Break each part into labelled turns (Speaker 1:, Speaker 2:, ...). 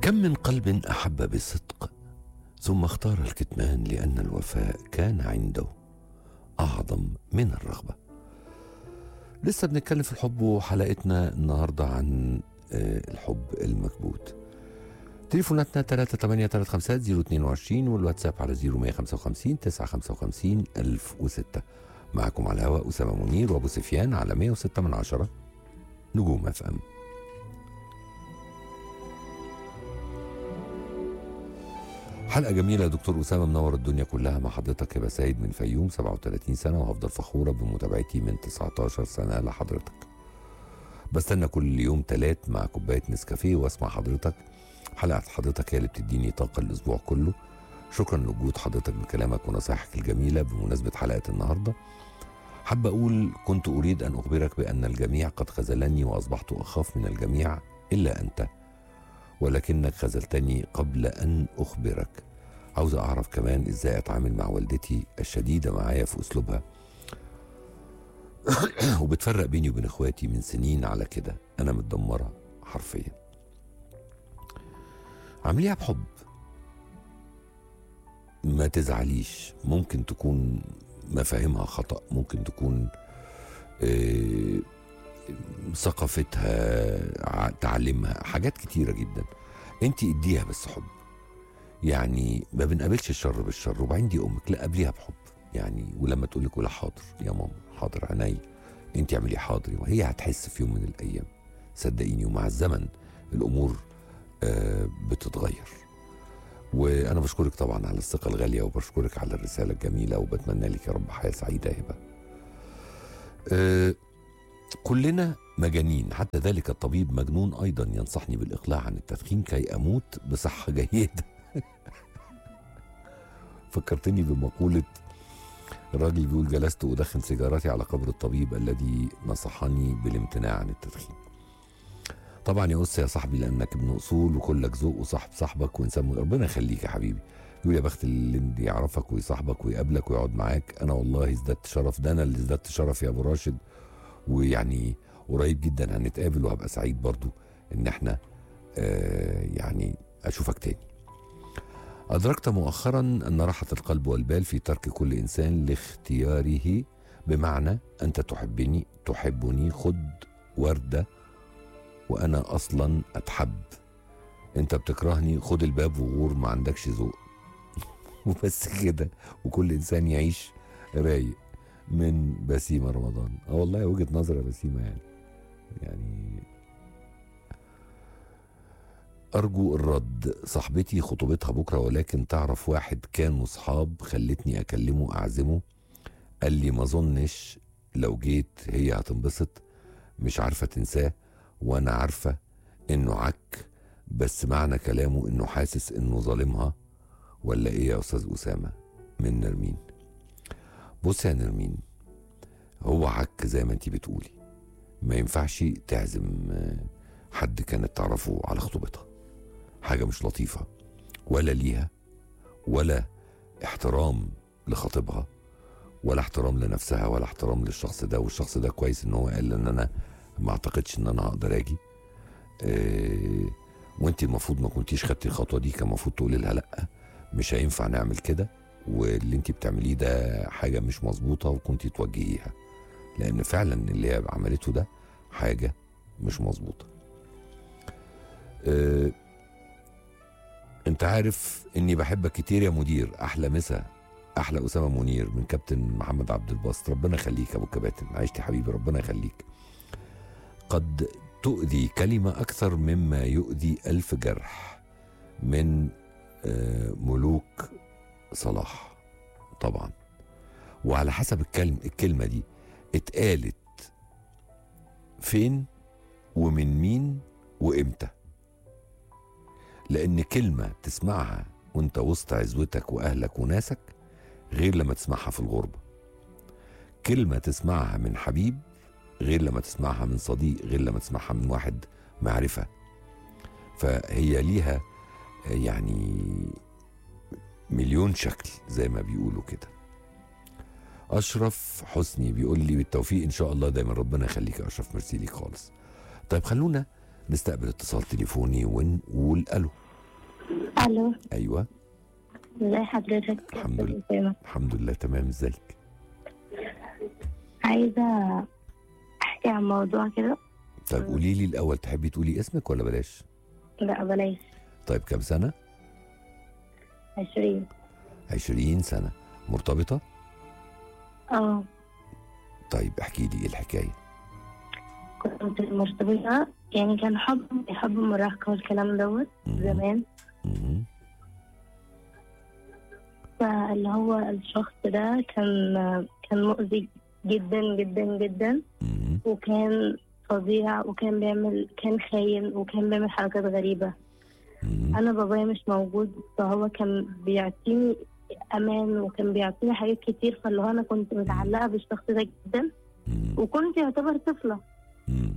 Speaker 1: كم من قلب احب بصدق ثم اختار الكتمان لان الوفاء كان عنده اعظم من الرغبه لسه بنتكلم في الحب وحلقتنا النهارده عن آه، الحب المكبوت تليفوناتنا 38350 022 والواتساب على 0155 955 1006 معكم على الهواء أسامة منير وأبو سفيان على 106 من عشرة نجوم اف ام حلقة جميلة يا دكتور أسامة منور الدنيا كلها مع حضرتك يا سيد من فيوم 37 سنة وهفضل فخورة بمتابعتي من 19 سنة لحضرتك بستنى كل يوم تلات مع كوباية نسكافيه واسمع حضرتك حلقة حضرتك هي اللي بتديني طاقة الأسبوع كله شكرا لوجود حضرتك بكلامك ونصائحك الجميلة بمناسبة حلقة النهاردة حاب أقول كنت أريد أن أخبرك بأن الجميع قد خذلني وأصبحت أخاف من الجميع إلا أنت ولكنك خذلتني قبل أن أخبرك عاوز أعرف كمان إزاي أتعامل مع والدتي الشديدة معايا في أسلوبها وبتفرق بيني وبين إخواتي من سنين على كده أنا متدمرة حرفيا عامليها بحب ما تزعليش ممكن تكون مفاهيمها خطأ ممكن تكون آه، ثقافتها ع- تعليمها حاجات كتيرة جدا انت اديها بس حب يعني ما بنقابلش الشر بالشر وبعدين دي امك لا قابليها بحب يعني ولما تقول لك قولها حاضر يا ماما حاضر عيني انت اعملي حاضر وهي هتحس في يوم من الايام صدقيني ومع الزمن الامور آه، بتتغير وانا بشكرك طبعا على الثقه الغاليه وبشكرك على الرساله الجميله وبتمنى لك يا رب حياه سعيده يا هبه آه، كلنا مجانين حتى ذلك الطبيب مجنون ايضا ينصحني بالاقلاع عن التدخين كي اموت بصحه جيده فكرتني بمقوله الراجل بيقول جلست ادخن سيجارتي على قبر الطبيب الذي نصحني بالامتناع عن التدخين طبعا يا أس يا صاحبي لانك ابن اصول وكلك ذوق وصاحب صاحبك وانسان ربنا يخليك يا حبيبي يقول يا بخت اللي يعرفك ويصاحبك ويقابلك ويقعد معاك انا والله ازددت شرف ده انا اللي ازددت شرف يا ابو راشد ويعني قريب جدا هنتقابل وهبقى سعيد برضو ان احنا آه يعني اشوفك تاني ادركت مؤخرا ان راحه القلب والبال في ترك كل انسان لاختياره بمعنى انت تحبني تحبني خد ورده وانا اصلا اتحب انت بتكرهني خد الباب وغور ما عندكش ذوق وبس كده وكل انسان يعيش رايق من بسيمة رمضان اه والله وجهة نظر يا بسيمة يعني يعني أرجو الرد صاحبتي خطوبتها بكرة ولكن تعرف واحد كانوا صحاب خلتني أكلمه أعزمه قال لي ما ظنش لو جيت هي هتنبسط مش عارفة تنساه وأنا عارفة إنه عك بس معنى كلامه إنه حاسس إنه ظالمها ولا إيه يا أستاذ أسامة من نرمين بص يا نرمين هو عك زي ما انتي بتقولي ما ينفعش تعزم آه، حد كانت تعرفه على خطوبتها حاجة مش لطيفة ولا ليها ولا احترام لخطيبها ولا احترام لنفسها ولا احترام للشخص ده والشخص ده كويس ان هو قال ان انا ما اعتقدش ان انا هقدر اجي اه وانت المفروض ما كنتيش خدتي الخطوه دي كان المفروض تقولي لها لا مش هينفع نعمل كده واللي انت بتعمليه ده حاجه مش مظبوطه وكنت توجهيها لان فعلا اللي هي عملته ده حاجه مش مظبوطه اه انت عارف اني بحبك كتير يا مدير احلى مسا احلى اسامه منير من كابتن محمد عبد الباسط ربنا يخليك يا ابو الكباتن عشت يا حبيبي ربنا يخليك قد تؤذي كلمه اكثر مما يؤذي الف جرح من آه، ملوك صلاح طبعا وعلى حسب الكلم الكلمه دي اتقالت فين ومن مين وامتى لان كلمه تسمعها وانت وسط عزوتك واهلك وناسك غير لما تسمعها في الغربه كلمه تسمعها من حبيب غير لما تسمعها من صديق غير لما تسمعها من واحد معرفه فهي ليها يعني مليون شكل زي ما بيقولوا كده اشرف حسني بيقول لي بالتوفيق ان شاء الله دايما ربنا يخليك يا اشرف ميرسي ليك خالص طيب خلونا نستقبل اتصال تليفوني ونقول الو
Speaker 2: الو
Speaker 1: ايوه
Speaker 2: ازي حضرتك
Speaker 1: الحمد لله.
Speaker 2: لله
Speaker 1: الحمد لله تمام ازيك
Speaker 2: عايزه احكي عن موضوع كده
Speaker 1: طيب قولي لي الاول تحبي تقولي اسمك ولا بلاش
Speaker 2: لا بلاش
Speaker 1: طيب كام سنه
Speaker 2: 20
Speaker 1: 20 سنه مرتبطه
Speaker 2: اه
Speaker 1: طيب احكي لي ايه الحكايه
Speaker 2: كنت مرتبطه يعني كان حب حب مراهقه والكلام دوت
Speaker 1: مهم.
Speaker 2: زمان
Speaker 1: مهم.
Speaker 2: فاللي هو الشخص ده كان كان مؤذي جدا جدا جدا
Speaker 1: مهم.
Speaker 2: وكان فظيع وكان بيعمل كان خاين وكان بيعمل حركات غريبة
Speaker 1: مهم.
Speaker 2: أنا بابايا مش موجود فهو كان بيعطيني أمان وكان بيعطيني حاجات كتير فاللي هو أنا كنت متعلقة بالشخص ده جدا
Speaker 1: مهم.
Speaker 2: وكنت يعتبر طفلة
Speaker 1: مهم.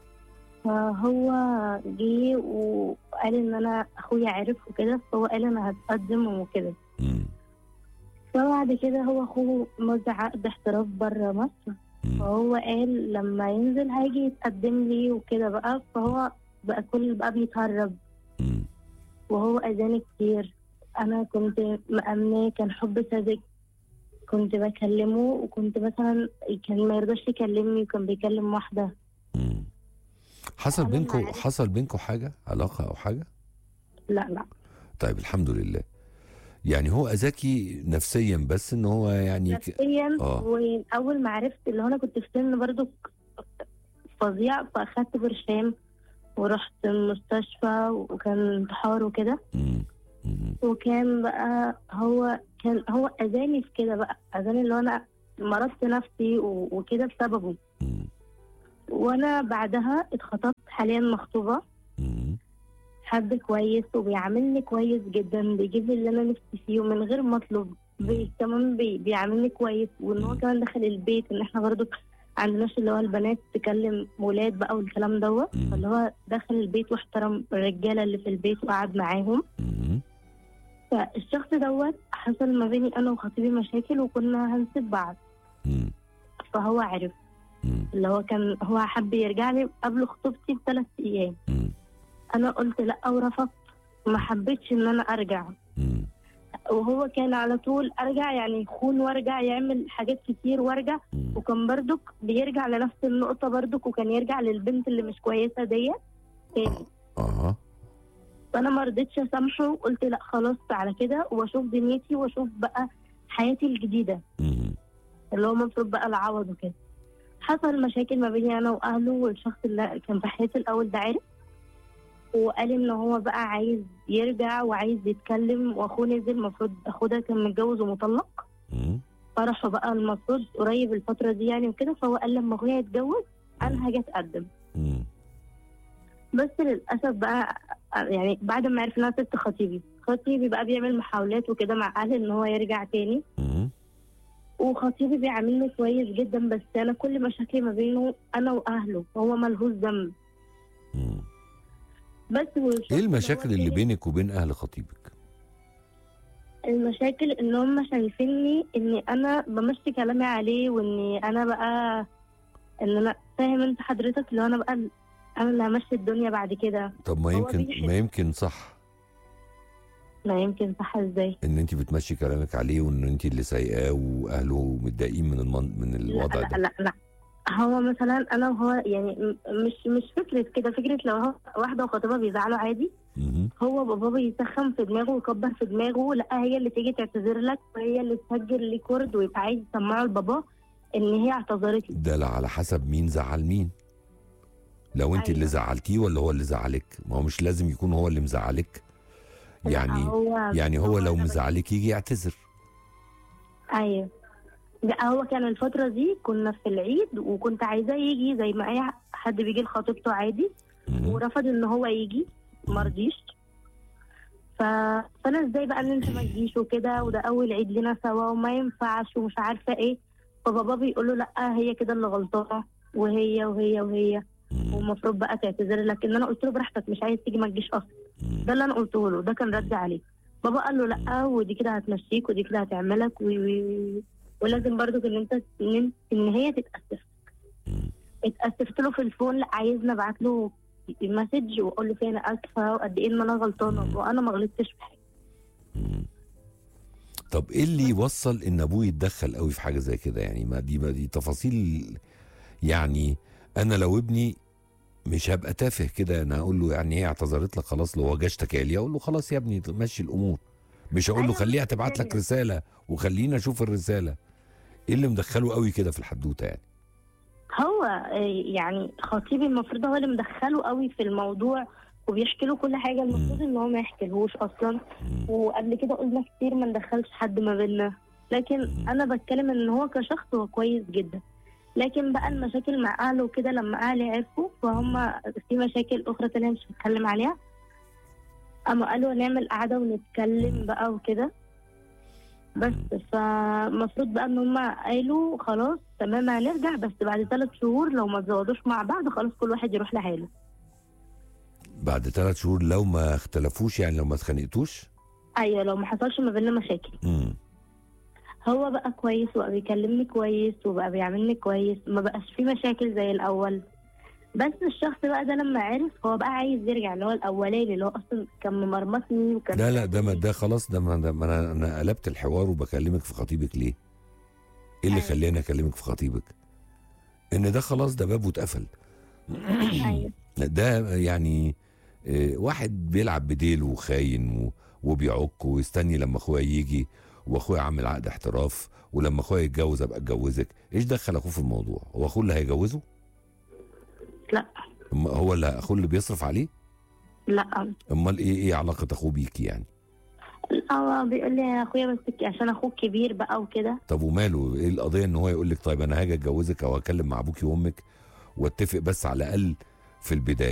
Speaker 2: فهو جه وقال إن أنا أخويا عرف وكده فهو قال أنا هتقدم وكده
Speaker 1: مهم.
Speaker 2: فبعد كده هو أخوه مضى عقد احتراف بره مصر
Speaker 1: مهم.
Speaker 2: فهو قال لما ينزل هيجي يتقدم لي وكده بقى فهو بقى كل بقى بيتهرب
Speaker 1: مهم.
Speaker 2: وهو أذاني كتير أنا كنت مأمناه كان حب صادق كنت بكلمه وكنت مثلا كان ما يرضاش يكلمني وكان بيكلم واحدة
Speaker 1: مم. حصل
Speaker 2: أنا
Speaker 1: بينكم
Speaker 2: معاك.
Speaker 1: حصل بينكم حاجة علاقة أو حاجة؟
Speaker 2: لا لا
Speaker 1: طيب الحمد لله يعني هو أذاكي نفسيا بس إن هو يعني ك...
Speaker 2: نفسيا
Speaker 1: آه.
Speaker 2: وأول ما عرفت اللي هو أنا كنت في سن برضو فظيع فأخدت برشام ورحت المستشفى وكان انتحار وكده
Speaker 1: مم. مم.
Speaker 2: وكان بقى هو كان هو اذاني في كده بقى اذاني اللي هو انا مرضت نفسي و- وكده بسببه
Speaker 1: مم.
Speaker 2: وانا بعدها اتخطبت حاليا مخطوبه
Speaker 1: مم.
Speaker 2: حد كويس وبيعاملني كويس جدا بيجيب لي اللي انا نفسي فيه ومن غير ما اطلب بي كمان بي بيعاملني كويس وان هو كمان دخل البيت ان احنا برضو عندناش اللي هو البنات تكلم ولاد بقى والكلام دوت
Speaker 1: مم.
Speaker 2: فاللي هو دخل البيت واحترم الرجاله اللي في البيت وقعد معاهم
Speaker 1: مم.
Speaker 2: فالشخص دوت حصل ما بيني انا وخطيبي مشاكل وكنا هنسيب بعض
Speaker 1: مم.
Speaker 2: فهو عرف
Speaker 1: مم.
Speaker 2: اللي هو كان هو حب يرجع لي قبل خطوبتي بثلاث ايام
Speaker 1: مم.
Speaker 2: انا قلت لا ورفضت ما حبيتش ان انا ارجع
Speaker 1: مم.
Speaker 2: وهو كان على طول ارجع يعني يخون وارجع يعمل حاجات كتير وارجع
Speaker 1: مم.
Speaker 2: وكان برضك بيرجع لنفس النقطه برضك وكان يرجع للبنت اللي مش كويسه ديت تاني
Speaker 1: اه
Speaker 2: فانا ما رضيتش اسامحه وقلت لا خلاص على كده واشوف دنيتي واشوف بقى حياتي الجديده
Speaker 1: مم.
Speaker 2: اللي هو المفروض بقى العوض وكده حصل مشاكل ما بيني انا واهله والشخص اللي كان في حياتي الاول ده عرف وقال ان هو بقى عايز يرجع وعايز يتكلم واخوه نزل المفروض اخوه ده كان متجوز ومطلق
Speaker 1: مم.
Speaker 2: فرحوا بقى المفروض قريب الفتره دي يعني وكده فهو قال لما اخويا يتجوز انا هاجي اتقدم
Speaker 1: مم.
Speaker 2: بس للاسف بقى يعني بعد ما عرف ان انا سبت خطيبي خطيبي بقى بيعمل محاولات وكده مع اهلي ان هو يرجع تاني
Speaker 1: مم.
Speaker 2: وخطيبي بيعاملني كويس جدا بس انا كل مشاكلي ما بينه انا واهله هو ملهوش ذنب
Speaker 1: مم.
Speaker 2: بس والشخص
Speaker 1: ايه
Speaker 2: اللي هو
Speaker 1: المشاكل اللي
Speaker 2: تاني-
Speaker 1: بينك وبين اهل خطيبك؟
Speaker 2: المشاكل ان هم شايفيني اني انا بمشي كلامي عليه واني انا بقى ان انا فاهم انت حضرتك اللي هو انا بقى ال- انا اللي همشي الدنيا بعد كده
Speaker 1: طب ما
Speaker 2: هو
Speaker 1: يمكن
Speaker 2: بيحب.
Speaker 1: ما يمكن صح
Speaker 2: ما يمكن صح ازاي
Speaker 1: ان انت بتمشي كلامك عليه وان انت اللي سايقاه واهله متضايقين من المن... من الوضع
Speaker 2: لا
Speaker 1: ده
Speaker 2: لا لا هو مثلا انا وهو يعني م- مش مش فكره كده فكره لو هو واحده وخطيبها بيزعلوا عادي
Speaker 1: مم.
Speaker 2: هو بابا بيسخن في دماغه ويكبر في دماغه لا هي اللي تيجي تعتذر لك وهي اللي تسجل لي كورد ويبقى عايز يسمعه لباباه ان هي اعتذرت لي
Speaker 1: ده لا على حسب مين زعل مين لو انت
Speaker 2: أيوة.
Speaker 1: اللي زعلتيه ولا هو اللي زعلك ما هو مش لازم يكون هو اللي مزعلك
Speaker 2: لا،
Speaker 1: يعني
Speaker 2: هو
Speaker 1: يعني هو لو
Speaker 2: أنا
Speaker 1: مزعلك يجي يعتذر
Speaker 2: ايوه لا هو كان الفترة دي كنا في العيد وكنت عايزاه يجي زي ما اي حد بيجي لخطيبته عادي
Speaker 1: مم.
Speaker 2: ورفض ان هو يجي مرضيش ف... فانا ازاي بقى ان انت ما تجيش وكده وده اول عيد لنا سوا وما ينفعش ومش عارفه ايه فبابا بيقول له لا هي كده اللي غلطانه وهي وهي وهي
Speaker 1: مم.
Speaker 2: والمفروض بقى تعتذر لك ان انا قلت له براحتك مش عايز تيجي ما تجيش اصلا
Speaker 1: مم.
Speaker 2: ده اللي انا قلته له ده كان رد عليه بابا قال له لا ودي كده هتمشيك ودي كده هتعملك و... و... ولازم برضو ان انت ان, ان هي تتاسف
Speaker 1: مم.
Speaker 2: اتاسفت له في الفون لا عايزني ابعت له مسج واقول له فيه انا اسفه وقد ايه ان انا غلطانه
Speaker 1: مم.
Speaker 2: وانا ما غلطتش في حاجه
Speaker 1: مم. طب ايه اللي يوصل ان ابوه يتدخل قوي في حاجه زي كده يعني ما دي ما دي تفاصيل يعني انا لو ابني مش هبقى تافه كده انا هقول له يعني هي اعتذرت لك خلاص لو هو جه اشتكى لي اقول له خلاص يا ابني مشي الامور مش هقول له
Speaker 2: أيوة،
Speaker 1: خليها تبعت لك
Speaker 2: أيوة.
Speaker 1: رساله وخلينا اشوف الرساله ايه اللي مدخله قوي كده في الحدوته يعني
Speaker 2: هو آه، يعني خطيبي المفروض هو اللي مدخله قوي في الموضوع وبيحكي له كل حاجه المفروض ان هو ما يحكيلهوش اصلا
Speaker 1: مم.
Speaker 2: وقبل كده قلنا كتير ما ندخلش حد ما بينا لكن
Speaker 1: مم.
Speaker 2: انا بتكلم ان هو كشخص هو كويس جدا لكن بقى المشاكل مع اهله وكده لما اهلي عرفوا فهم في مشاكل اخرى تانية مش هتكلم عليها اما قالوا نعمل قعده ونتكلم بقى وكده بس فالمفروض بقى ان هم قالوا خلاص تمام هنرجع بس بعد ثلاث شهور لو ما تزودوش مع بعض خلاص كل واحد يروح لحاله
Speaker 1: بعد ثلاث شهور لو ما اختلفوش يعني لو ما اتخانقتوش
Speaker 2: ايوه لو ما حصلش ما بيننا مشاكل
Speaker 1: مم.
Speaker 2: هو بقى كويس وبقى بيكلمني كويس وبقى بيعاملني كويس ما بقاش في مشاكل زي الاول بس الشخص بقى ده لما عرف هو بقى عايز يرجع اللي هو الاولاني اللي هو اصلا كان ممرمطني وكان
Speaker 1: لا لا ده ما ده خلاص ده ما, ده ما انا انا قلبت الحوار وبكلمك في خطيبك ليه؟ ايه اللي
Speaker 2: أيوة.
Speaker 1: خلاني اكلمك في خطيبك؟ ان ده خلاص ده بابه اتقفل
Speaker 2: ايوه
Speaker 1: ده يعني آه، واحد بيلعب بديله وخاين و- وبيعك ويستني لما اخويا يجي واخويا عامل عقد احتراف ولما اخويا يتجوز ابقى اتجوزك ايش دخل اخوه في الموضوع هو اخوه اللي هيجوزه
Speaker 2: لا
Speaker 1: أما هو اللي اخوه اللي بيصرف عليه
Speaker 2: لا
Speaker 1: امال ايه ايه علاقه اخوه بيكي يعني
Speaker 2: هو بيقول لي يا اخويا بس عشان اخوك كبير بقى وكده
Speaker 1: طب وماله ايه القضيه ان هو يقول لك طيب انا هاجي اتجوزك او هكلم مع ابوكي وامك واتفق بس على الاقل في البدايه